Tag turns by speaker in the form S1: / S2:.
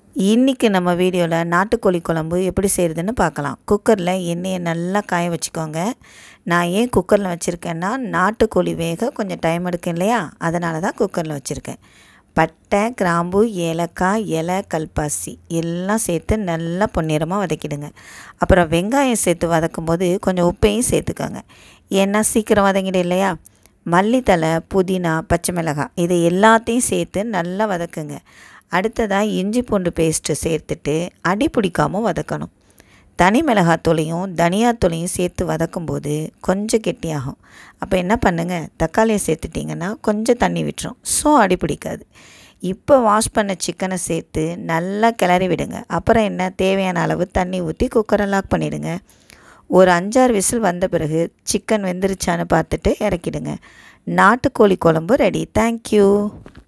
S1: இன்றைக்கி நம்ம வீடியோவில் நாட்டுக்கோழி குழம்பு எப்படி செய்கிறதுன்னு பார்க்கலாம் குக்கரில் எண்ணெயை நல்லா காய வச்சுக்கோங்க நான் ஏன் குக்கரில் வச்சுருக்கேன்னா நாட்டுக்கோழி வேக கொஞ்சம் டைம் எடுக்கும் இல்லையா அதனால தான் குக்கரில் வச்சுருக்கேன் பட்டை கிராம்பு ஏலக்காய் இலை கல்பாசி எல்லாம் சேர்த்து நல்லா பொன்னிறமாக வதக்கிடுங்க அப்புறம் வெங்காயம் சேர்த்து வதக்கும் போது கொஞ்சம் உப்பையும் சேர்த்துக்கோங்க ஏன்னா சீக்கிரம் வதங்கிடும் இல்லையா மல்லித்தலை புதினா பச்சை மிளகாய் இது எல்லாத்தையும் சேர்த்து நல்லா வதக்குங்க அடுத்ததாக இஞ்சி பூண்டு பேஸ்ட்டு சேர்த்துட்டு அடி பிடிக்காமல் வதக்கணும் தனி மிளகாத்தூளையும் தனியாத்தூளையும் சேர்த்து வதக்கும்போது கொஞ்சம் கெட்டியாகும் அப்போ என்ன பண்ணுங்கள் தக்காளியை சேர்த்துட்டிங்கன்னா கொஞ்சம் தண்ணி விட்டுரும் ஸோ அடி பிடிக்காது இப்போ வாஷ் பண்ண சிக்கனை சேர்த்து நல்லா கிளறி விடுங்க அப்புறம் என்ன தேவையான அளவு தண்ணி ஊற்றி குக்கரை லாக் பண்ணிவிடுங்க ஒரு அஞ்சாறு விசில் வந்த பிறகு சிக்கன் வெந்துருச்சான்னு பார்த்துட்டு இறக்கிடுங்க நாட்டுக்கோழி குழம்பு ரெடி தேங்க்யூ